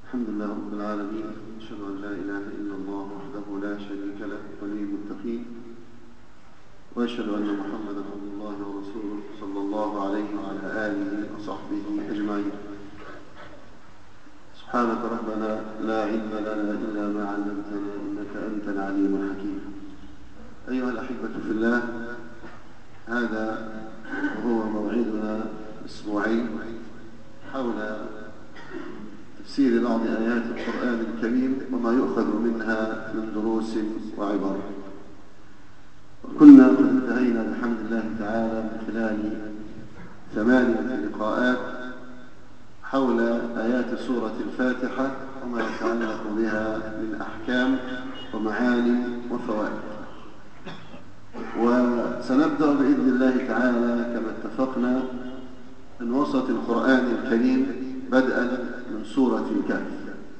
الحمد لله رب العالمين أشهد أن لا إله إلا الله وحده لا شريك له ولي المتقين وأشهد أن محمدا عبد الله ورسوله صلى الله عليه وعلى آله وصحبه أجمعين سبحانك ربنا لا علم لنا إلا ما علمتنا إنك أنت العليم الحكيم أيها الأحبة في الله هذا هو موعدنا الأسبوعي حول تفسير بعض آيات القرآن الكريم وما يؤخذ منها من دروس وعبر وكنا قد انتهينا بحمد الله تعالى من خلال ثمانية لقاءات حول آيات سورة الفاتحة وما يتعلق بها من أحكام ومعاني وفوائد وسنبدأ بإذن الله تعالى كما اتفقنا من وسط القرآن الكريم بدءا من سورة الكهف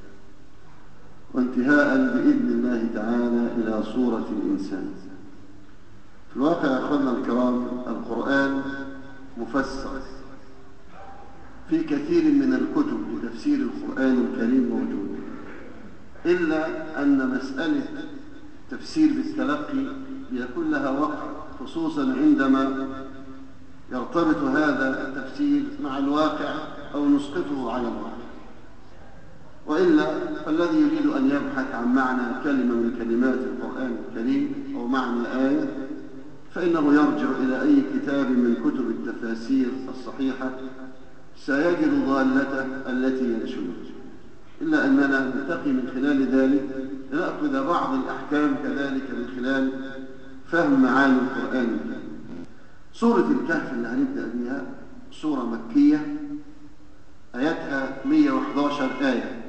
وانتهاء بإذن الله تعالى إلى سورة الإنسان في الواقع يا أخوانا الكرام القرآن مفسر في كثير من الكتب لتفسير القرآن الكريم موجود إلا أن مسألة تفسير بالتلقي بيكون لها وقت خصوصا عندما يرتبط هذا التفسير مع الواقع أو نسقطه على الواقع وإلا فالذي يريد أن يبحث عن معنى كلمة من كلمات القرآن الكريم أو معنى آية فإنه يرجع إلى أي كتاب من كتب التفاسير الصحيحة سيجد ضالته التي ينشرها إلا أننا نتقي من خلال ذلك لنأخذ بعض الأحكام كذلك من خلال فهم معاني القرآن الكريم سورة الكهف اللي هنبدأ بها سورة مكية آياتها 111 آية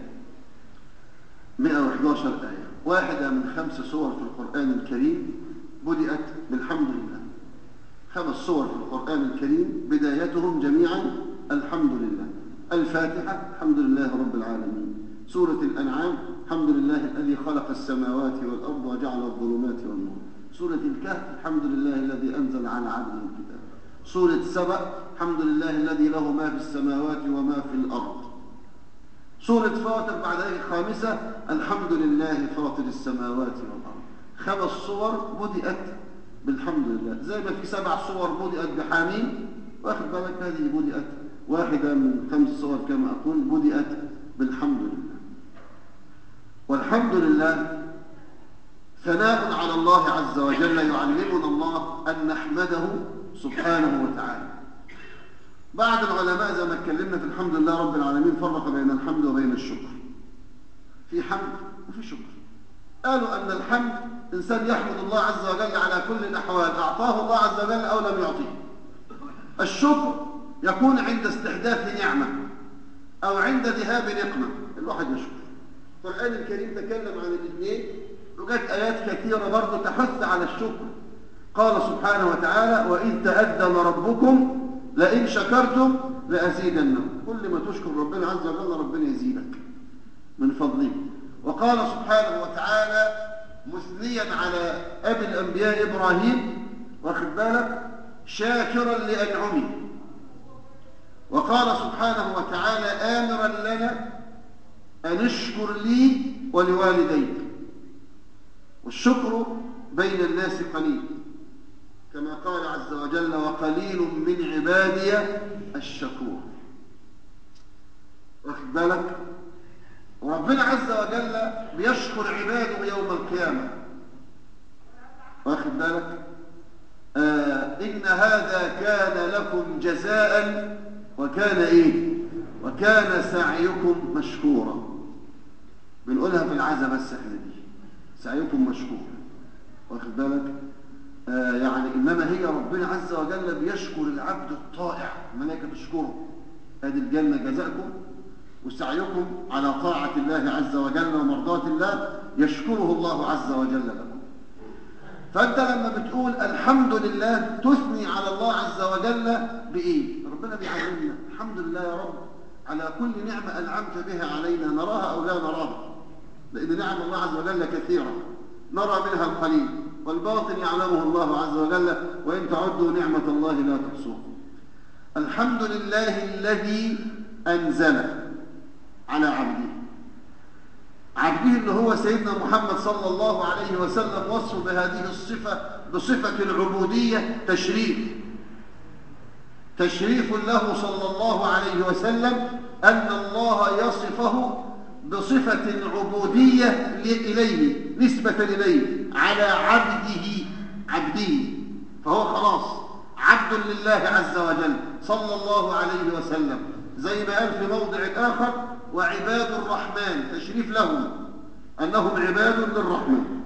111 آية واحدة من خمس سور في القرآن الكريم بدأت بالحمد لله خمس سور في القرآن الكريم بدايتهم جميعا الحمد لله الفاتحة الحمد لله رب العالمين سورة الأنعام الحمد لله الذي خلق السماوات والأرض وجعل الظلمات والنور سورة الكهف الحمد لله الذي أنزل على عبده الكتاب سورة سبأ الحمد لله الذي له ما في السماوات وما في الأرض سورة فاطر بعد ذلك خامسة الحمد لله فاطر السماوات والأرض خمس صور بدأت بالحمد لله زي ما في سبع صور بدأت بحامين واخد بالك هذه بدأت واحدة من خمس صور كما أقول بدأت بالحمد لله والحمد لله ثناء على الله عز وجل يعلمنا الله أن نحمده سبحانه وتعالى بعض العلماء زي ما اتكلمنا في الحمد لله رب العالمين فرق بين الحمد وبين الشكر في حمد وفي شكر قالوا أن الحمد إنسان يحمد الله عز وجل على كل الأحوال أعطاه الله عز وجل أو لم يعطيه الشكر يكون عند استحداث نعمة أو عند ذهاب نقمة الواحد يشكر القرآن الكريم تكلم عن الاثنين وجدت آيات كثيرة برضه تحث على الشكر قال سبحانه وتعالى وإذ تأذن ربكم لئن شكرتم لأزيدنكم كل ما تشكر ربنا عز وجل ربنا يزيدك من فضله وقال سبحانه وتعالى مثنيا على أبي الأنبياء إبراهيم واخد بالك شاكرا لأنعمه وقال سبحانه وتعالى آمرا لنا أن اشكر لي ولوالديك والشكر بين الناس قليل كما قال عز وجل وقليل من عبادي الشكور واخد بالك وربنا عز وجل بيشكر عباده يوم القيامة واخد بالك آه إن هذا كان لكم جزاء وكان إيه وكان سعيكم مشكورا بنقولها في العزة بس احنا دي سعيكم مشكور واخد بالك آه يعني إنما هي ربنا عز وجل بيشكر العبد الطائع الملائكة تشكره هذه الجنة جزاءكم وسعيكم على طاعة الله عز وجل ومرضاة الله يشكره الله عز وجل لكم فأنت لما بتقول الحمد لله تثني على الله عز وجل بإيه؟ ربنا بيعلمنا الحمد لله يا رب على كل نعمة أنعمت بها علينا نراها أو لا نراها لأن نعم الله عز وجل كثيرة نرى منها القليل والباطن يعلمه الله عز وجل وإن تعدوا نعمة الله لا تحصوها الحمد لله الذي أنزل على عبده عبده اللي هو سيدنا محمد صلى الله عليه وسلم وصفه بهذه الصفة بصفة العبودية تشريف تشريف له صلى الله عليه وسلم أن الله يصفه بصفة العبودية إليه نسبة إليه على عبده عبده فهو خلاص عبد لله عز وجل صلى الله عليه وسلم زي ما قال في موضع آخر وعباد الرحمن تشريف لهم أنهم عباد للرحمن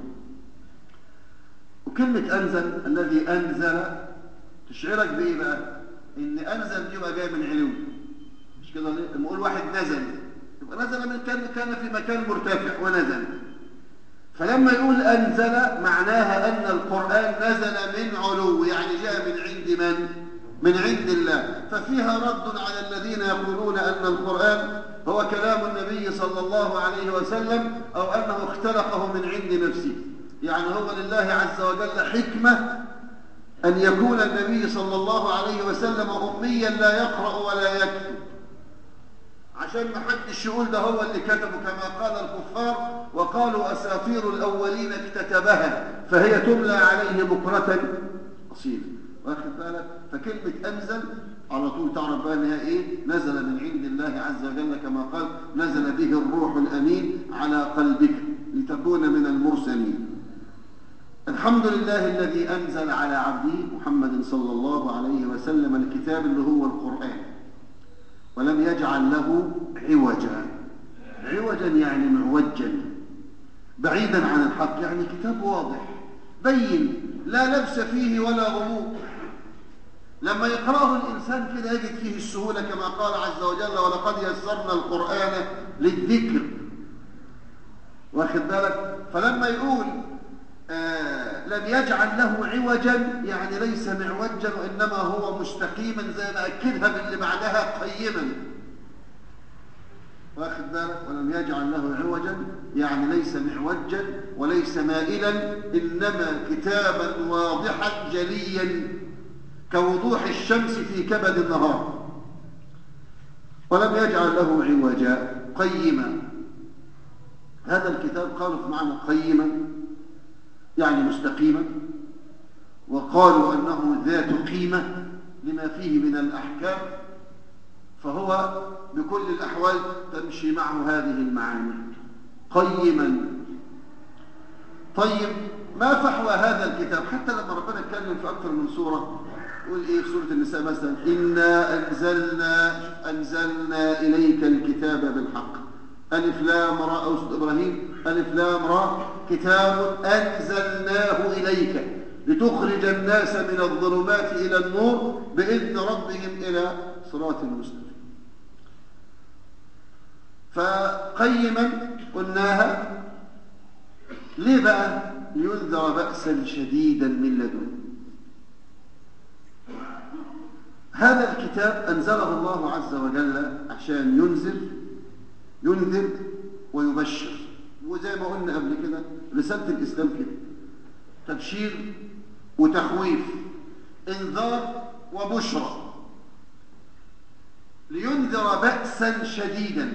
وكلمة أنزل الذي أنزل تشعرك بإيه بقى إن أنزل دي بقى جاي من علو مش كده ليه لما أقول واحد نزل يبقى نزل من كان كان في مكان مرتفع ونزل فلما يقول أنزل معناها أن القرآن نزل من علو يعني جاء من عند من؟ من عند الله ففيها رد على الذين يقولون أن القرآن هو كلام النبي صلى الله عليه وسلم أو أنه اختلقه من عند نفسه يعني هو لله عز وجل حكمة أن يكون النبي صلى الله عليه وسلم أميا لا يقرأ ولا يكتب عشان ما حدش يقول ده هو اللي كتبه كما قال الكفار وقالوا أساطير الأولين اكتتبها فهي تملى عليه بكرة أصيلا واخد بالك فكلمة أنزل على طول تعرف بقى انها ايه نزل من عند الله عز وجل كما قال نزل به الروح الأمين على قلبك لتكون من المرسلين الحمد لله الذي أنزل على عبده محمد صلى الله عليه وسلم الكتاب اللي هو القرآن ولم يجعل له عوجا عوجا يعني معوجا بعيدا عن الحق يعني كتاب واضح بين لا لبس فيه ولا غموض لما يقرأه الإنسان كده يجد فيه السهولة كما قال عز وجل ولقد يسرنا القرآن للذكر واخد بالك فلما يقول آه لم يجعل له عوجا يعني ليس معوجا وإنما هو مستقيما زي ما أكدها باللي بعدها قيما واخد بالك ولم يجعل له عوجا يعني ليس معوجا وليس مائلا إنما كتابا واضحا جليا كوضوح الشمس في كبد النهار ولم يجعل له عوجا قيما هذا الكتاب قالوا في معنى قيما يعني مستقيما وقالوا أنه ذات قيمة لما فيه من الأحكام فهو بكل الأحوال تمشي معه هذه المعاني قيما طيب ما فحوى هذا الكتاب حتى لما ربنا اتكلم في أكثر من سورة يقول إيه في سورة النساء مثلا إنا أنزلنا أنزلنا إليك الكتاب بالحق ألف لام را أو سورة إبراهيم ألف لام را كتاب أنزلناه إليك لتخرج الناس من الظلمات إلى النور بإذن ربهم إلى صراط المستقيم فقيما قلناها ليه بقى لينذر بأسا شديدا من لدنه هذا الكتاب أنزله الله عز وجل عشان ينذر ينذر ويبشر وزي ما قلنا قبل كده رسالة الإسلام كده تبشير وتخويف انذار وبشرى لينذر بأسا شديدا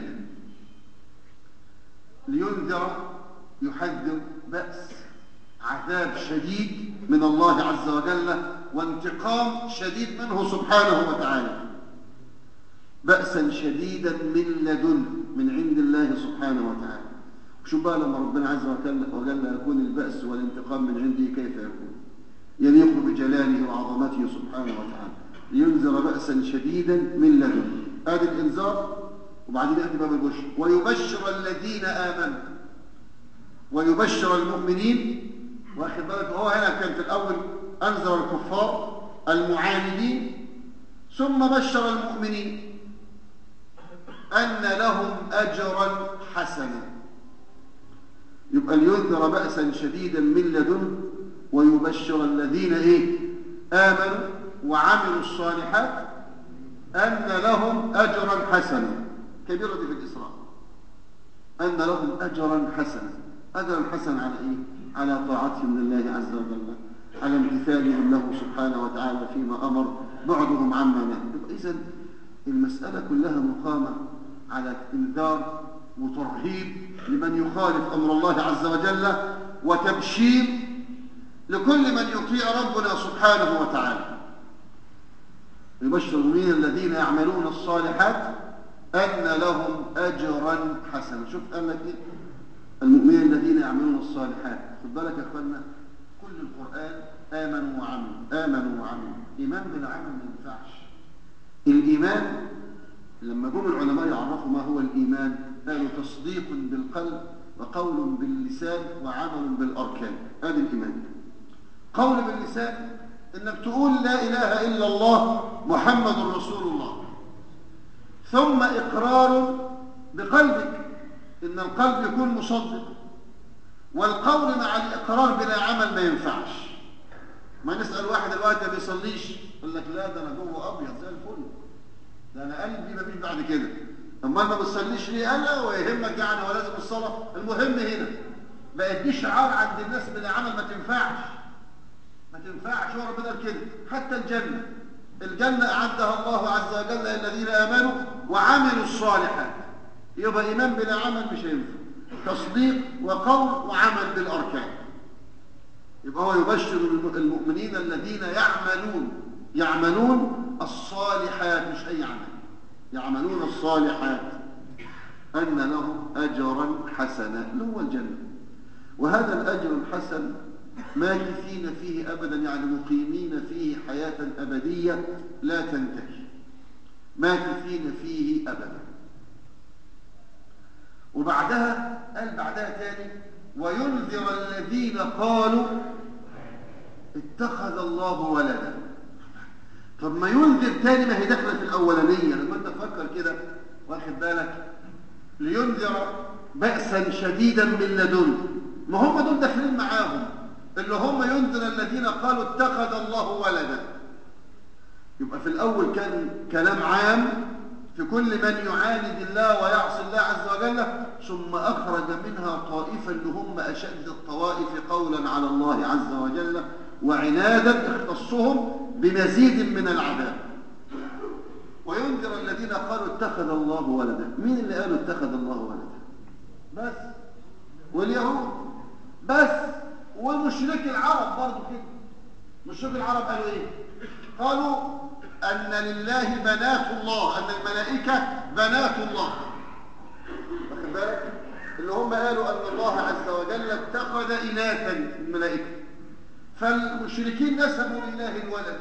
لينذر يحذر بأس عذاب شديد من الله عز وجل وانتقام شديد منه سبحانه وتعالى بأسا شديدا من لدن من عند الله سبحانه وتعالى شوف بقى لما ربنا عز وجل يكون البأس والانتقام من عنده كيف يكون يليق بجلاله وعظمته سبحانه وتعالى لينذر بأسا شديدا من لدن هذا الإنذار وبعدين يأتي باب البشر ويبشر الذين آمنوا ويبشر المؤمنين واخد بالك هو هنا كان في الأول أنذر الكفار المعاندين ثم بشر المؤمنين أن لهم أجرا حسنا يبقى لينذر بأسا شديدا من لدن ويبشر الذين إيه آمنوا وعملوا الصالحات أن لهم أجرا حسنا كبيرة في الإسراء أن لهم أجرا حسنا أجرا حسنا على إيه على طاعتهم لله عز وجل على امتثالهم له سبحانه وتعالى فيما أمر بعضهم عما نهى إذن المسألة كلها مقامة على إنذار وترهيب لمن يخالف أمر الله عز وجل وتبشير لكل من يطيع ربنا سبحانه وتعالى يبشر المؤمنين الذين يعملون الصالحات أن لهم أجرا حسنا شوف قال لك إيه المؤمنين الذين يعملون الصالحات خد بالك يا أخوانا كل القرآن آمنوا وعملوا آمنوا وعملوا إيمان بالعمل ما ينفعش الإيمان لما جم العلماء يعرفوا ما هو الإيمان قالوا تصديق بالقلب وقول باللسان وعمل بالأركان هذا الإيمان قول باللسان إنك تقول لا إله إلا الله محمد رسول الله ثم إقرار بقلبك إن القلب يكون مصدق والقول مع الإقرار بلا عمل ما ينفعش ما نسأل واحد الوقت ما بيصليش يقول لك لا ده أنا جوه أبيض زي الفل ده أنا قلبي ما فيش بعد كده أما ما بتصليش ليه قال لا ويهمك يعني ولازم الصلاة المهم هنا بقت دي شعار عند الناس بلا عمل ما تنفعش ما تنفعش هو ربنا قال كده حتى الجنة الجنة أعدها الله عز وجل للذين آمنوا وعملوا الصالحات يبقى إيمان بلا عمل مش هينفع تصديق وقول وعمل بالأركان يبقى هو يبشر المؤمنين الذين يعملون يعملون الصالحات مش أي عمل يعملون الصالحات أن لهم أجرا حسنا اللي هو الجنة وهذا الأجر الحسن ماكثين فيه أبدا يعني مقيمين فيه حياة أبدية لا تنتهي ماكثين فيه أبدا وبعدها قال بعدها تاني وينذر الذين قالوا اتخذ الله ولدا طب ما ينذر تاني ما هي داخله في الاولانيه لما انت تفكر كده واخد بالك لينذر بأسا شديدا من لدنه ما هم دول داخلين معاهم اللي هم ينذر الذين قالوا اتخذ الله ولدا يبقى في الأول كان كلام عام في كل من يعاند الله ويعصي الله عز وجل ثم أخرج منها طائفة اللي هم أشد الطوائف قولا على الله عز وجل وعنادا اختصهم بمزيد من العذاب وينذر الذين قالوا اتخذ الله ولدا مين اللي قالوا اتخذ الله ولدا بس واليهود بس ومشرك العرب برضه كده مشرك العرب قالوا ايه قالوا ان لله بنات الله ان الملائكه بنات الله واخد بالك اللي هم قالوا ان الله عز وجل اتخذ اناثا الملائكه فالمشركين نسبوا لله الولد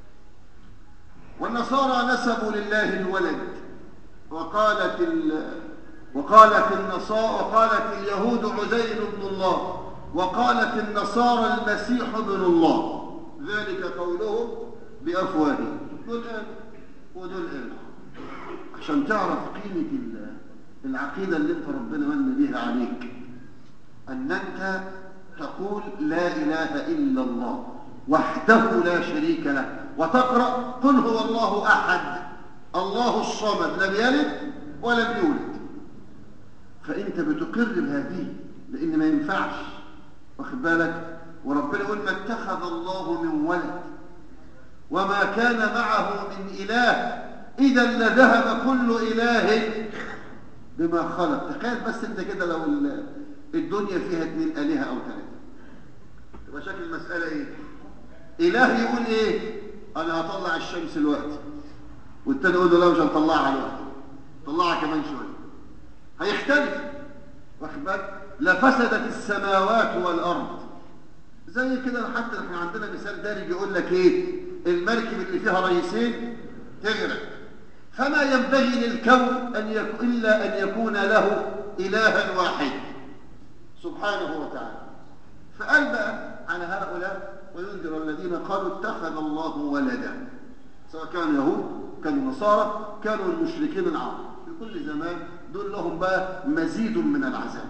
والنصارى نسبوا لله الولد وقالت ال... وقالت النصارى وقالت اليهود عزير ابن الله وقالت النصارى المسيح ابن الله ذلك قولهم بأفواههم دول قالوا ودول قالوا عشان تعرف قيمة العقيدة اللي انت ربنا من بيها عليك أن أنت تقول لا إله إلا الله وحده لا شريك له وتقرأ قل هو الله أحد الله الصمد لم يلد ولم يولد فأنت بتقر بهذه لأن ما ينفعش واخد بالك وربنا يقول ما اتخذ الله من ولد وما كان معه من إله إذا لذهب كل إله بما خلق تخيل بس انت كده لو الدنيا فيها اثنين آلهة أو ثلاثة تبقى شكل المسألة ايه إله يقول ايه أنا هطلع الشمس الوقت والتاني يقول له لا مش هنطلعها الوقت طلعها كمان شوية هيختلف واخد بالك لفسدت السماوات والأرض زي كده حتى احنا عندنا مثال دارج يقول لك ايه المركب اللي فيها رئيسين تغرق فما ينبغي للكون أن يكون إلا أن يكون له إلها واحد سبحانه وتعالى فقال بقى على هؤلاء وينذر الذين قالوا اتخذ الله ولدا سواء كانوا يهود كانوا نصارى كانوا المشركين العرب في كل زمان دول لهم بقى مزيد من العذاب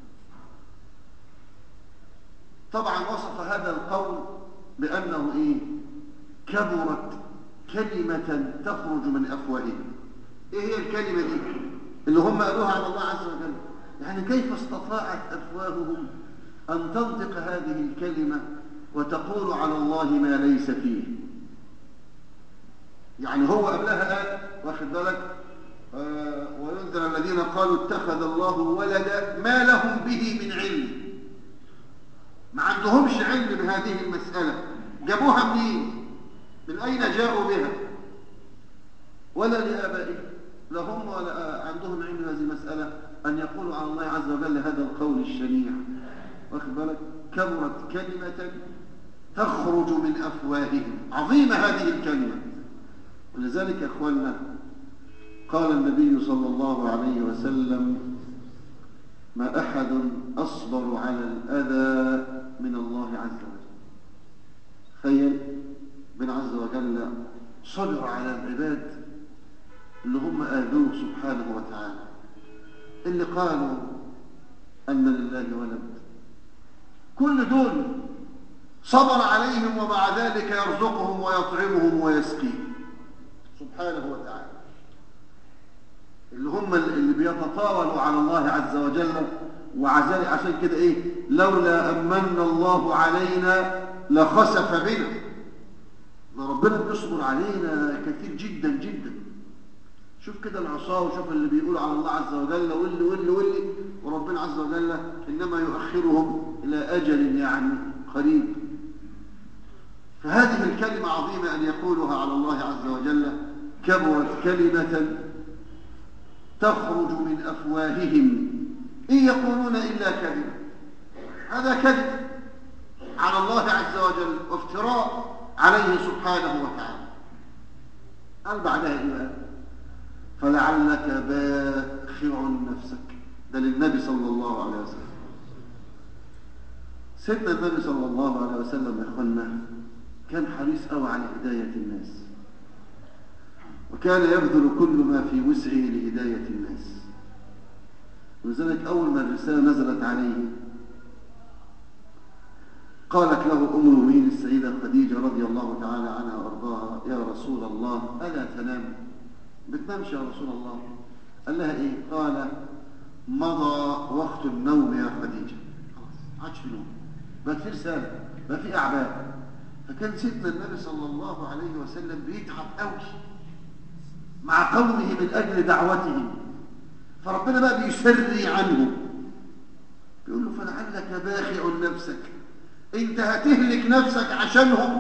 طبعا وصف هذا القول بأنه إيه كبرت كلمة تخرج من أفواههم إيه هي الكلمة دي اللي هم قالوها على الله عز وجل يعني كيف استطاعت أفواههم أن تنطق هذه الكلمة وتقول على الله ما ليس فيه يعني هو قبلها قال واخد بالك آه وينذر الذين الذين قالوا اتخذ الله ولدا ما لهم به من علم ما عندهمش علم بهذه المسألة جابوها منين من أين جاءوا بها ولا لآبائهم لا هم ولا عندهم علم بهذه المسألة أن يقولوا على الله عز وجل هذا القول الشنيع واخد بالك كبرت كلمة تخرج من أفواههم عظيمة هذه الكلمة ولذلك يا أخوانا قال النبي صلى الله عليه وسلم ما أحد أصبر على الأذى من الله عز وجل تخيل بن عز وجل صبر على العباد اللي هم آذوه سبحانه وتعالى اللي قالوا أن لله ولد كل دول صبر عليهم ومع ذلك يرزقهم ويطعمهم ويسقيهم سبحانه وتعالى اللي هم اللي بيتطاولوا على الله عز وجل وعزل عشان كده ايه لولا أمن الله علينا لخسف بنا ده ربنا بيصبر علينا كثير جدا جدا شوف كده العصاه وشوف اللي بيقولوا على الله عز وجل واللي واللي واللي وربنا عز وجل إنما يؤخرهم إلى أجل يعني قريب فهذه الكلمة عظيمة أن يقولها على الله عز وجل كبرت كلمة تخرج من أفواههم إن يقولون إلا كذب هذا كذب على الله عز وجل وافتراء عليه سبحانه وتعالى قال بعدها إيه فلعلك باخع نفسك ده للنبي صلى الله عليه وسلم سيدنا النبي صلى الله عليه وسلم يا اخوانا كان حريص قوي على هداية الناس وكان يبذل كل ما في وسعه لهداية الناس ولذلك أول ما الرسالة نزلت عليه قالت له أم المؤمنين السيدة خديجة رضي الله تعالى عنها وأرضاها يا رسول الله ألا تنام بتنامش يا رسول الله قال لها إيه قال مضى وقت النوم يا خديجة خلاص عادش في نوم بقى في رسالة بقى في أعباء فكان سيدنا النبي صلى الله عليه وسلم بيتعب قوي مع قومه من أجل دعوتهم فربنا بقى بيسري عنه بيقول له فلعلك باخع نفسك انت هتهلك نفسك عشانهم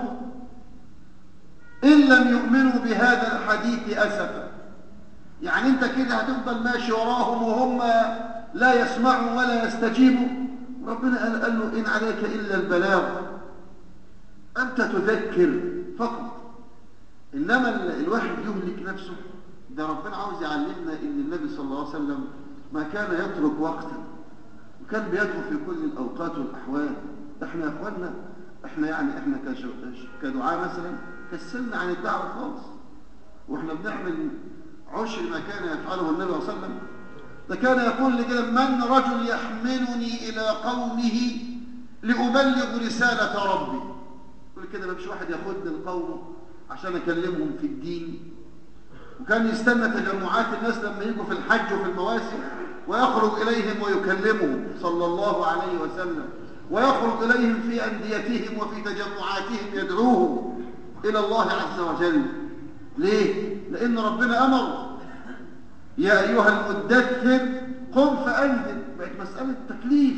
إن لم يؤمنوا بهذا الحديث أسفا يعني انت كده هتفضل ماشي وراهم وهم لا يسمعوا ولا يستجيبوا ربنا قال, قال له إن عليك إلا البلاغ أنت تذكر فقط إنما الواحد يهلك نفسه ده ربنا عاوز يعلمنا إن النبي صلى الله عليه وسلم ما كان يترك وقتا وكان بيدعو في كل الأوقات والأحوال احنا يا اخوانا احنا يعني احنا كدعاء مثلا كسلنا عن الدعوة خالص واحنا بنعمل عشر ما كان يفعله النبي صلى الله عليه وسلم ده كان يقول لكده من رجل يحملني إلى قومه لأبلغ رسالة ربي يقول كده ما فيش واحد ياخدني لقومه عشان أكلمهم في الدين وكان يستنى تجمعات الناس لما يجوا في الحج وفي المواسم ويخرج إليهم ويكلمهم صلى الله عليه وسلم ويخرج إليهم في أنديتهم وفي تجمعاتهم يدعوهم إلى الله عز وجل ليه؟ لأن ربنا أمر يا أيها المدثر قم فأنذر بقت مسألة تكليف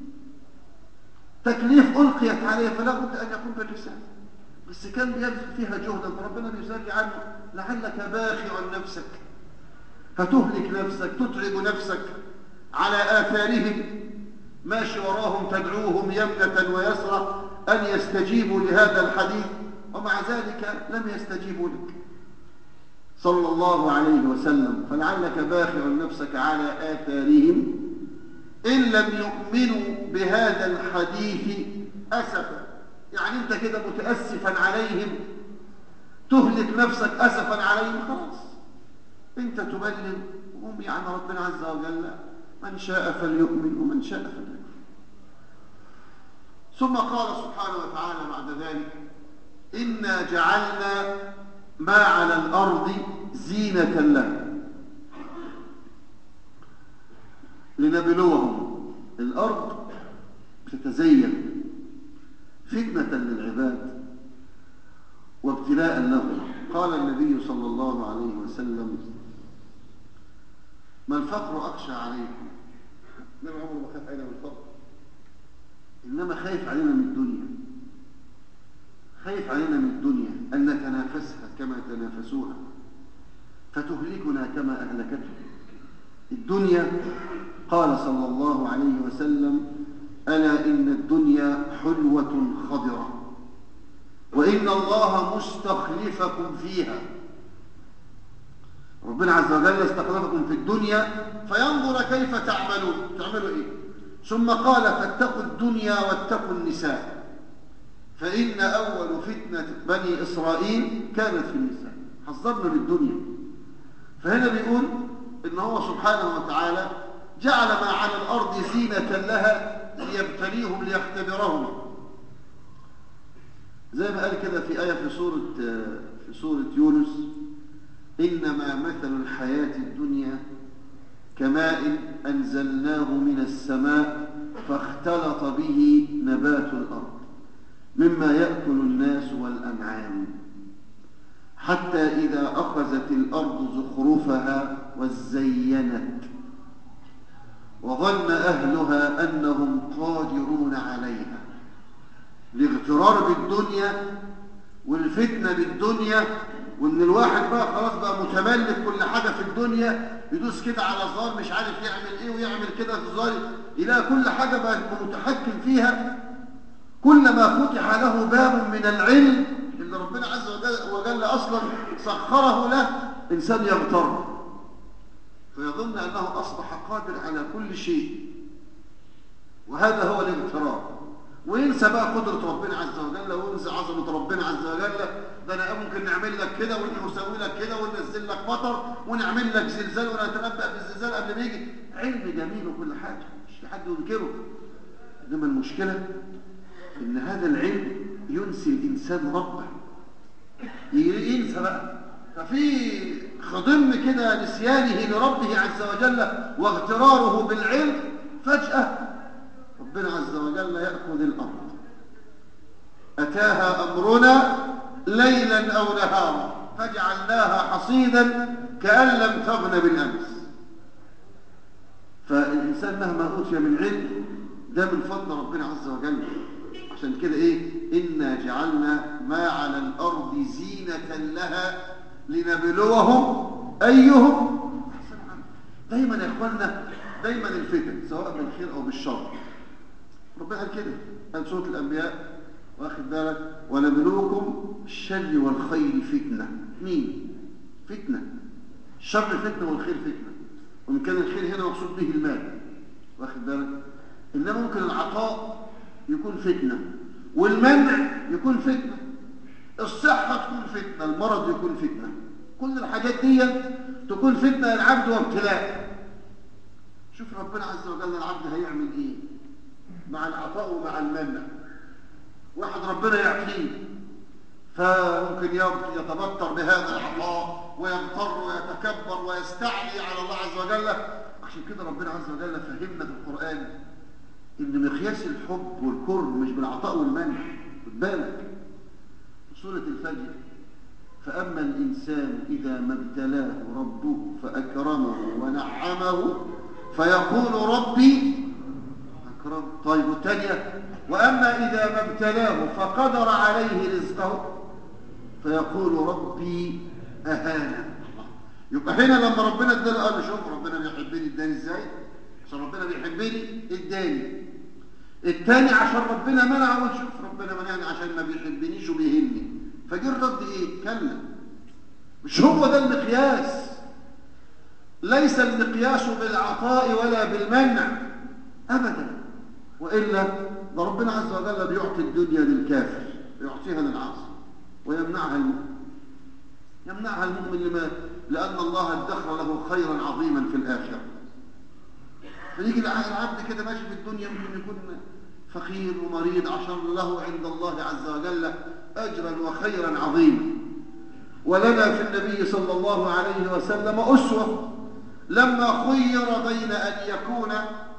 تكليف ألقيت عليه فلا بد أن يكون بالرسالة بس كان بيبذل فيها جهدا فربنا بيسالي عنه لعلك باخع نفسك هتهلك نفسك تتعب نفسك على آثارهم ماشي وراهم تدعوهم يمنة ويسرى أن يستجيبوا لهذا الحديث ومع ذلك لم يستجيبوا لك صلى الله عليه وسلم فلعلك باخع نفسك على آثارهم إن لم يؤمنوا بهذا الحديث أسفا يعني أنت كده متأسفا عليهم تهلك نفسك أسفا عليهم خلاص أنت تبلغ وهم يعني ربنا عز وجل من شاء فليؤمن ومن شاء فليكفر ثم قال سبحانه وتعالى بعد ذلك إنا جعلنا ما على الأرض زينة لها لنبلوهم الأرض تتزين فتنة للعباد وابتلاء لهم قال النبي صلى الله عليه وسلم ما الفقر أخشى عليكم النبي عمره ما خاف علينا من الفقر إنما خايف علينا من الدنيا خايف علينا من الدنيا أن نتنافسها كما تنافسوها فتهلكنا كما أهلكتهم الدنيا قال صلى الله عليه وسلم ألا إن الدنيا حلوة خضرة وإن الله مستخلفكم فيها ربنا عز وجل استخلفكم في الدنيا فينظر كيف تعملون تعملوا إيه ثم قال فاتقوا الدنيا واتقوا النساء فإن أول فتنة بني إسرائيل كانت في النساء حذرنا بالدنيا فهنا بيقول إن هو سبحانه وتعالى جعل ما على الأرض زينة لها ليبتليهم ليختبرهم زي ما قال كده في آية في سورة في سورة يونس إنما مثل الحياة الدنيا كماء أنزلناه من السماء فاختلط به نبات الأرض مما يأكل الناس والأنعام حتى إذا أخذت الأرض زخرفها وزينت وظن أهلها أنهم قادرون عليها الاغترار بالدنيا والفتنة بالدنيا وان الواحد بقى خلاص بقى متملك كل حاجة في الدنيا يدوس كده على زرار مش عارف يعمل ايه ويعمل كده في زرار يلاقي كل حاجة بقى متحكم فيها كلما فتح له باب من العلم اللي ربنا عز وجل, وجل اصلا سخره له انسان يغتر فيظن انه اصبح قادر على كل شيء وهذا هو الاغترار وينسى بقى قدرة ربنا عز وجل وينسى عظمة ربنا عز وجل ده انا ممكن نعمل لك كده ونسوي لك كده وننزل لك مطر ونعمل لك زلزال ونتنبأ بالزلزال قبل ما يجي علم جميل وكل حاجة مش حد ينكره انما المشكلة ان هذا العلم ينسي الانسان ربه ينسى بقى ففي خضم كده نسيانه لربه عز وجل واغتراره بالعلم فجأة ربنا عز وجل يأخذ الأرض أتاها أمرنا ليلا أو نهارا فجعلناها حصيدا كأن لم تغن بالأمس فالإنسان مهما أوتي من علم ده من فضل ربنا عز وجل عشان كده إيه إنا جعلنا ما على الأرض زينة لها لنبلوهم أيهم دايما يا إخواننا دايما الفتن سواء بالخير أو بالشر ربنا قال كده قال سورة الأنبياء واخد بالك ونبلوكم الشر والخير فتنة مين؟ فتنة الشر فتنة والخير فتنة وإن كان الخير هنا مقصود به المال واخد بالك إنما ممكن العطاء يكون فتنة والمنع يكون فتنة الصحة تكون فتنة المرض يكون فتنة كل الحاجات دي تكون فتنة للعبد وابتلاء شوف ربنا عز وجل العبد هيعمل ايه مع العطاء ومع المنع واحد ربنا يعطيه فممكن يتبطر بهذا العطاء ويغتر ويتكبر ويستعلي على الله عز وجل عشان كده ربنا عز وجل فهمنا في القرآن ان مقياس الحب والكره مش بالعطاء والمنع خد بالك سورة الفجر فأما الإنسان إذا ما ابتلاه ربه فأكرمه ونعمه فيقول ربي أكرم طيب والثانية وأما إذا ما ابتلاه فقدر عليه رزقه فيقول ربي أهانا يبقى هنا لما ربنا اداله قال شوف ربنا بيحبني اداني ازاي عشان ربنا بيحبني اداني الثاني عشان ربنا منعه وشوف ربنا منعني عشان ما بيحبنيش وبيهمني فجه الرد ايه كلا مش هو ده المقياس ليس المقياس بالعطاء ولا بالمنع ابدا والا ده ربنا عز وجل بيعطي الدنيا للكافر يعطيها للعاصي ويمنعها المؤمن يمنعها المؤمن لما لان الله ادخر له خيرا عظيما في الاخره فيجي العبد كده ماشي في الدنيا ممكن يكون فقير ومريض عشان له عند الله عز وجل أجرا وخيرا عظيما ولنا في النبي صلى الله عليه وسلم أسوة لما خير بين أن يكون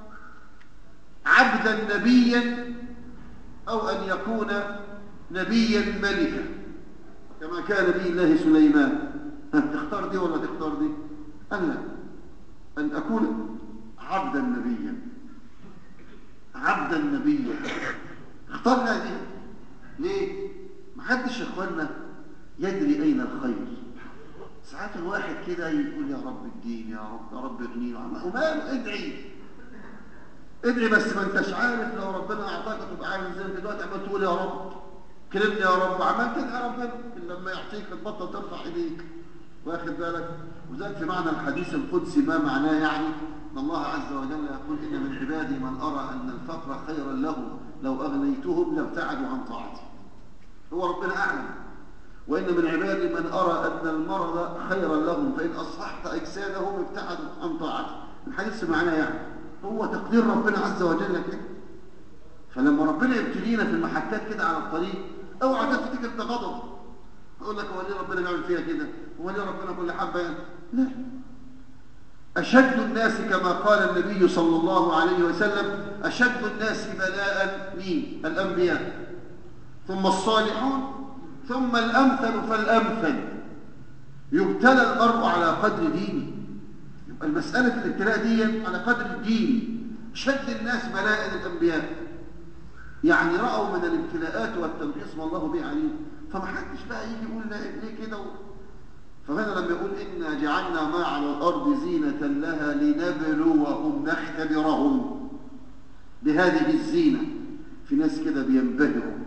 عبدا نبيا أو أن يكون نبيا ملكا كما كان نبي الله سليمان تختار دي ولا تختار دي قال لا أن أكون عبدا نبيا عبدا نبيا اخترنا دي ليه؟ ما حدش يا اخوانا يدري أين الخير ساعات الواحد كده يقول يا رب الدين يا رب يا رب اغنيني وماله ادعي ادعي بس ما انتش عارف لو ربنا اعطاك تبقى عامل زي ما دلوقتي عمال تقول يا رب كلمني يا رب عمال تدعي ربنا لما يعطيك تبطل ترفع ايديك واخد بالك وذلك في معنى الحديث القدسي ما معناه يعني ان الله عز وجل يقول ان من عبادي من ارى ان الفقر خيرا له لو اغنيتهم لابتعدوا عن طاعتي هو ربنا اعلم وإن من عبادي من أرى أن المرض خيرا لهم فإن أصححت أجسادهم ابتعدوا عن طاعتي الحديث معناه يعني هو تقدير ربنا عز وجل كده فلما ربنا يبتلينا في المحكات كده على الطريق اوعى تفتكر ده غضب يقول لك هو ليه ربنا بيعمل فيها كده هو ليه ربنا كل حبه يعني لا أشد الناس كما قال النبي صلى الله عليه وسلم أشد الناس بلاء مين الأنبياء ثم الصالحون ثم الأمثل فالأمثل يبتلى المرء على قدر دينه يبقى المسألة الابتلاء دي على قدر الدين شد الناس بلاء الأنبياء يعني رأوا من الابتلاءات والتنقيص ما الله به عليم فما حدش بقى يجي يقول لا ليه كده فهنا لما يقول إنا جعلنا ما على الأرض زينة لها لنبلوهم نختبرهم بهذه الزينة في ناس كده بينبهروا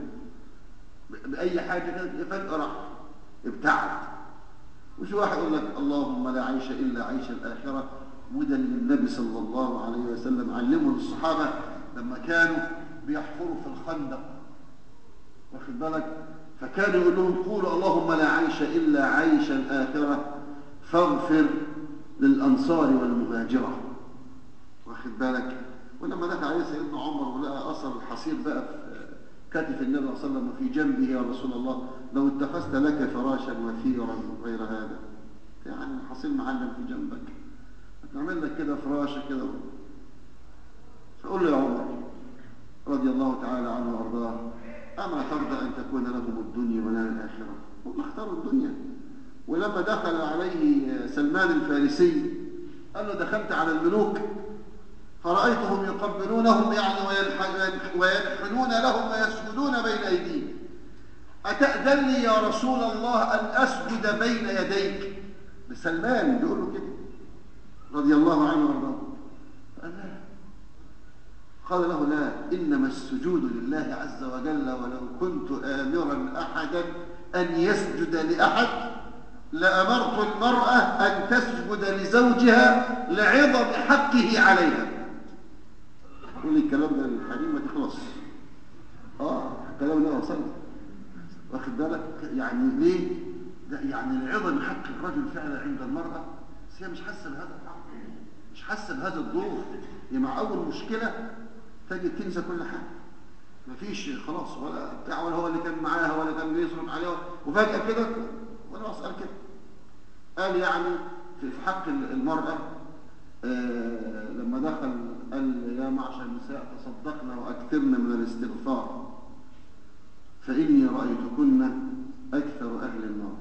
بأي حاجة كده فجأة راح ابتعد وش واحد يقول لك اللهم لا عيش إلا عيش الآخرة وده اللي النبي صلى الله عليه وسلم علمه للصحابة لما كانوا بيحفروا في الخندق واخد بالك فكانوا يقول لهم قولوا اللهم لا عيش إلا عيش الآخرة فاغفر للأنصار والمهاجرة واخد بالك ولما دخل عليه سيدنا عمر ولقى أثر الحصير بقى في كتف النبي صلى الله عليه وسلم وفي جنبه يا رسول الله لو اتخذت لك فراشا وثيرا غير هذا يعني الحصير معلم في جنبك نعمل لك كده فراشة كده فقول له يا عمر رضي الله تعالى عنه وارضاه أما ترضى أن تكون لهم الدنيا ولا الآخرة هم اختاروا الدنيا ولما دخل عليه سلمان الفارسي قال له دخلت على الملوك فرأيتهم يقبلونهم يعني وينحنون لهم ويسجدون بين أيديهم أتأذن لي يا رسول الله أن أسجد بين يديك لسلمان بيقول له كده رضي الله عنه وارضاه قال لا قال له لا إنما السجود لله عز وجل ولو كنت آمرا أحدا أن يسجد لأحد لأمرت المرأة أن تسجد لزوجها لعظم حقه عليها قول لي الكلام ده الحريم ما تخلص اه الكلام ده وصل واخد بالك يعني ليه ده يعني لعظم حق الرجل فعلا عند المرأة بس هي مش حاسه بهذا الحق مش حاسه بهذا الدور هي مع أول مشكلة تجد تنسى كل حاجة مفيش خلاص ولا بتاع ولا هو اللي كان معاها ولا كان بيصرف عليها وفجأة كده ولا أسأل كده قال يعني في حق المرأة آه لما دخل قال يا معشر النساء تصدقنا وأكثرنا من الاستغفار فإني رأيتكن أكثر أهل النار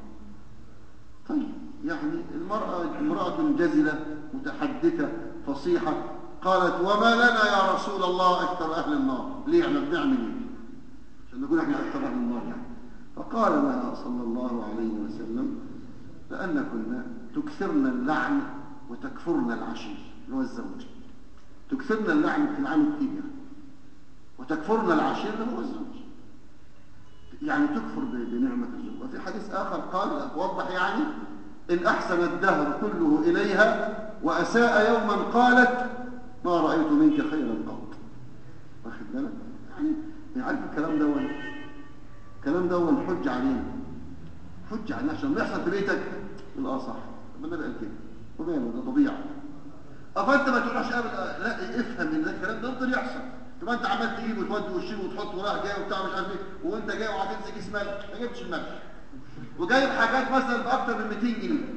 طيب يعني المرأة امرأة جزلة متحدثة فصيحة قالت وما لنا يا رسول الله أكثر أهل النار ليه احنا بنعمل ايه عشان نقول احنا أكثر أهل النار يعني فقال لها صلى الله عليه وسلم لأنكن تكثرن اللعن وتكفرن العشير اللي هو الزوج تكثرن اللعن في العام كتير يعني وتكفرن العشير اللي هو الزوج يعني تكفر بنعمة الزوج وفي حديث آخر قال وضح يعني إن أحسن الدهر كله إليها وأساء يوما قالت ما رأيت منك خيرا قط واخد بالك يعني عارف الكلام ده ولا الكلام ده هو الحج علينا حج علينا عشان ما يحصل في بيتك اه صح طب النبي قال كده وماله ده طبيعه افانت ما تروحش قبل لا افهم ان الكلام ده يفضل يحصل تبقى انت عمال تجيب وتودي وتشيل وتحط وراح جاي وبتاع مش عارف ايه وانت جاي وهتمسك كيس ملح ما جبتش الملح وجايب حاجات مثلا باكتر من 200 جنيه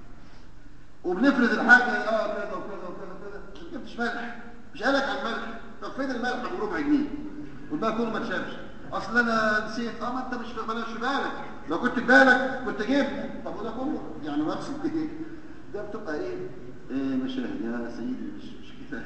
وبنفرض الحاجه اه كذا وكذا وكذا وكذا ما جبتش ملح مش قالك على الملح طب فين الملح بربع جنيه والباقي كله ما اتشافش اصل انا نسيت اه ما انت مش مالكش في بالك لو كنت في بالك كنت جبت طب وده كله يعني مقصد ايه ده بتبقى ايه ايه مشاهد يا سيدي مش مش كده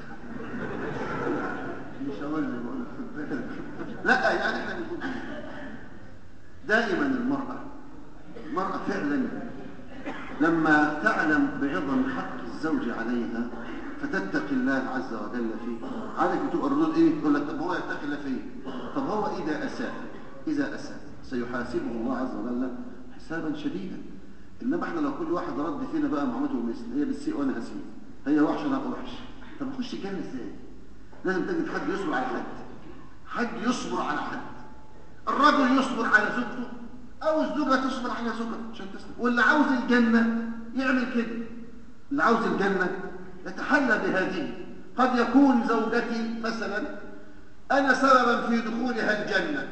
مش هقول لك خد بالك لا يعني احنا بنقول دائما المرأة المرأة فعلا لما تعلم بعظم حق الزوج عليها فتتقي الله عز وجل فيه عارف بتبقى الردود ايه يقول لك طب هو يتقي الله فيه طب هو اذا اساء اذا اساء سيحاسبه الله عز وجل حسابا شديدا انما احنا لو كل واحد رد فينا بقى معاملته مثل هي بتسيء وانا هسيء هي وحشه انا وحش طب اخش الجنه ازاي لازم تجد حد يصبر على حد حد يصبر على حد الرجل يصبر على زوجته او الزوجه تصبر على زوجها عشان تسلم واللي عاوز الجنه يعمل كده اللي عاوز الجنه يتحلى بهذه قد يكون زوجتي مثلا انا سببا في دخولها الجنه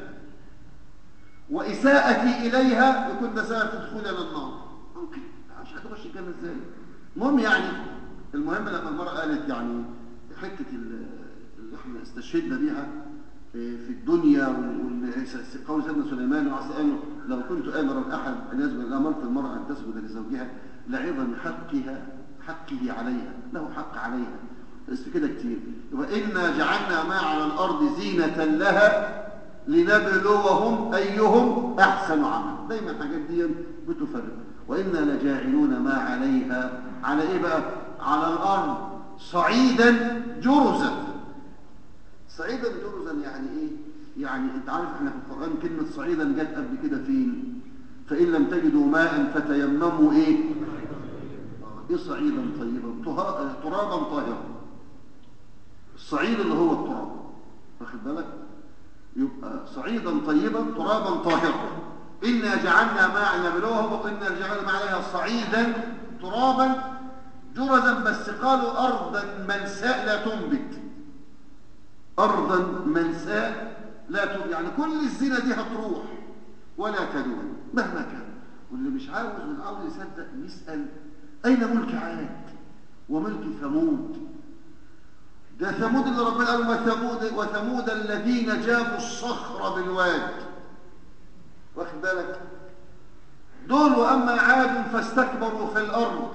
واساءتي اليها يكون ده سبب في دخولها للنار ممكن مش هتخش الجنه ازاي المهم يعني المهم لما المراه قالت يعني حته اللي احنا استشهدنا بيها في الدنيا قول سيدنا سليمان وعصى قال لو كنت امرا احد ان يسجد لامرت المراه ان تسجد لزوجها لعظم حقها حقه عليها له حق عليها بس كده كتير وإنا جعلنا ما على الأرض زينة لها لنبلوهم أيهم أحسن عمل دايما الحاجات دي بتفرق وإنا لجاعلون ما عليها على إيه بقى على الأرض صعيدا جرزا صعيدا جرزا يعني إيه يعني أنت عارف إحنا في القرآن كلمة صعيدا جت قبل كده فين فإن لم تجدوا ماء فتيمموا إيه ايه صعيدا طيبا ترابا طاهرا الصعيد اللي هو التراب واخد بالك يبقى صعيدا طيبا ترابا طاهرا إنا جعلنا ما نبلوهم وإنا جعلنا ما عليها صعيدا ترابا جرزا بس قالوا أرضا منساء لا تنبت أرضا منساء لا تنبت يعني كل الزينة دي هتروح ولا تدوم مهما كان واللي مش عاوز واللي عاوز يصدق يسأل أين ملك عاد وملك ثمود ده ثمود اللي ربنا قال وثمود, وثمود الذين جابوا الصخر بالواد واخد بالك دول وأما عاد فاستكبروا في الأرض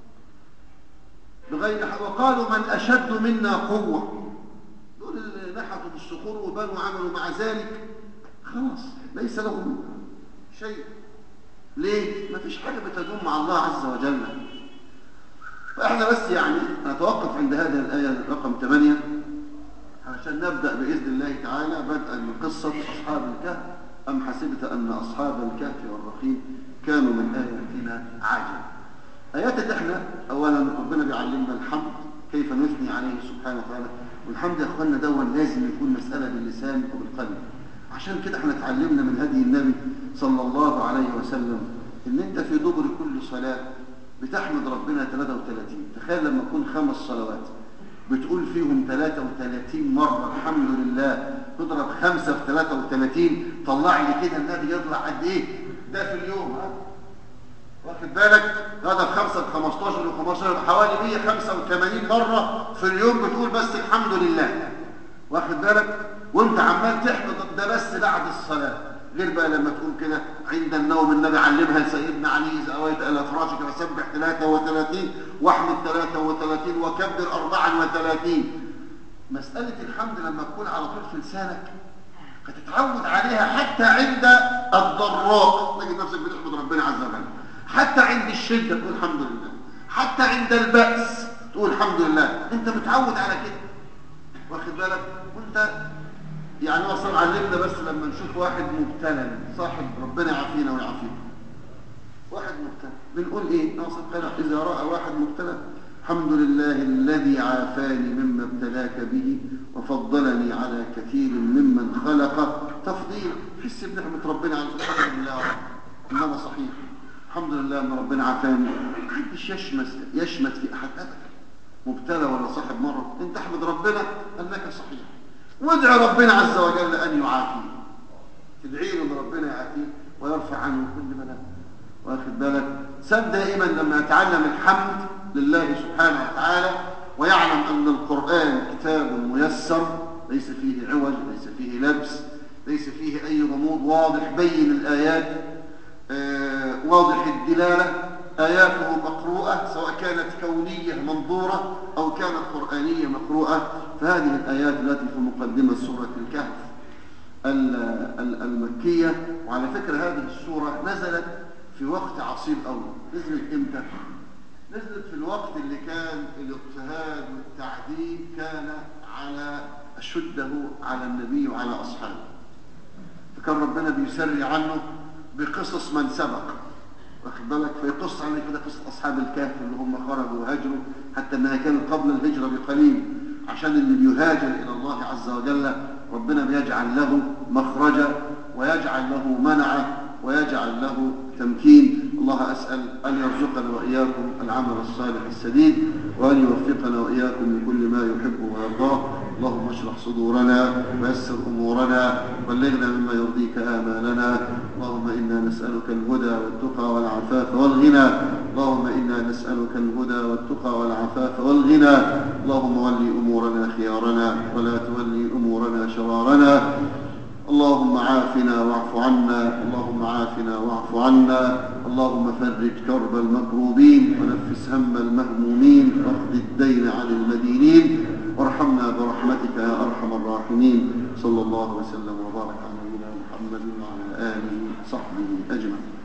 بغير حق وقالوا من أشد منا قوة دول اللي نحتوا بالصخور وبنوا عملوا مع ذلك خلاص ليس لهم شيء ليه؟ ما فيش حاجة بتدوم مع الله عز وجل فاحنا بس يعني نتوقف عند هذه الآية رقم 8 عشان نبدأ بإذن الله تعالى بدءا من قصة أصحاب الكهف أم حسبت أن أصحاب الكهف والرقيم كانوا من آياتنا عاجل آيات احنا أولا ربنا بيعلمنا الحمد كيف نثني عليه سبحانه وتعالى والحمد يا أخوانا دون لازم يكون مسألة باللسان وبالقلب عشان كده احنا اتعلمنا من هدي النبي صلى الله عليه وسلم ان انت في دبر كل صلاة بتحمد ربنا 33 تخيل لما تكون خمس صلوات بتقول فيهم 33 مرة الحمد لله تضرب خمسة في 33 طلع لي كده النبي يطلع قد ايه ده في اليوم ها واخد بالك هذا خمسة ب 15 و 15 حوالي 185 مرة في اليوم بتقول بس الحمد لله واخد بالك وانت عمال تحمد ده بس بعد الصلاة غير بقى لما تقول كده عند النوم النبي علمها لسيدنا علي إذا أويت إلى فراشك فسبح 33 واحمد 33 وكبر 34 مسألة الحمد لما تكون على طول في لسانك هتتعود عليها حتى عند الضراء تجد نفسك بتحمد ربنا عز وجل حتى عند الشدة تقول الحمد لله حتى عند البأس تقول الحمد لله انت متعود على كده واخد بالك وانت يعني اصلا علمنا بس لما نشوف واحد مبتلى صاحب ربنا يعافينا ويعافينا واحد مبتلى بنقول ايه ناصر قال اذا راى واحد مبتلى الحمد لله الذي عافاني مما ابتلاك به وفضلني على كثير ممن خلق تفضيلا حس بنعمه ربنا على الحمد لله انما صحيح الحمد لله ان ربنا عافاني محدش يشمت يشمت في احد ابدا مبتلى ولا صاحب مرض انت احمد ربنا انك صحيح وادعي ربنا عز وجل ان يعافيه تدعي له ان ربنا يعافيه ويرفع عنه كل بلاء واخد بالك سب دائما لما يتعلم الحمد لله سبحانه وتعالى ويعلم ان القران كتاب ميسر ليس فيه عوج ليس فيه لبس ليس فيه اي غموض واضح بين الايات آه واضح الدلاله آياته مقروءة سواء كانت كونية منظورة أو كانت قرآنية مقروءة فهذه الآيات التي في مقدمة سورة الكهف المكية وعلى فكرة هذه السورة نزلت في وقت عصيب أول نزلت إمتى؟ نزلت في الوقت اللي كان الاضطهاد والتعذيب كان على أشده على النبي وعلى أصحابه فكان ربنا بيسري عنه بقصص من سبق واخد بالك فيقص عليك كده قصة أصحاب الكهف اللي هم خرجوا وهاجروا حتى أنها كانت قبل الهجرة بقليل عشان اللي بيهاجر إلى الله عز وجل ربنا بيجعل له مخرجا ويجعل له منعا ويجعل له تمكين الله أسأل أن يرزقنا وإياكم العمل الصالح السديد وأن يوفقنا وإياكم لكل ما يحب ويرضاه اللهم اشرح صدورنا ويسر أمورنا بلغنا مما يرضيك آمالنا اللهم إنا نسألك الهدى والتقى والعفاف والغنى اللهم إنا نسألك الهدى والتقى والعفاف والغنى اللهم ولي أمورنا خيارنا ولا تولي أمورنا شرارنا اللهم عافنا واعف عنا اللهم عافنا واعف عنا اللهم فرج كرب المكروبين ونفس هم المهمومين واقض الدين عن المدينين وارحمنا برحمتك يا ارحم الراحمين صلى الله وسلم وبارك على نبينا محمد وعلى اله وصحبه اجمعين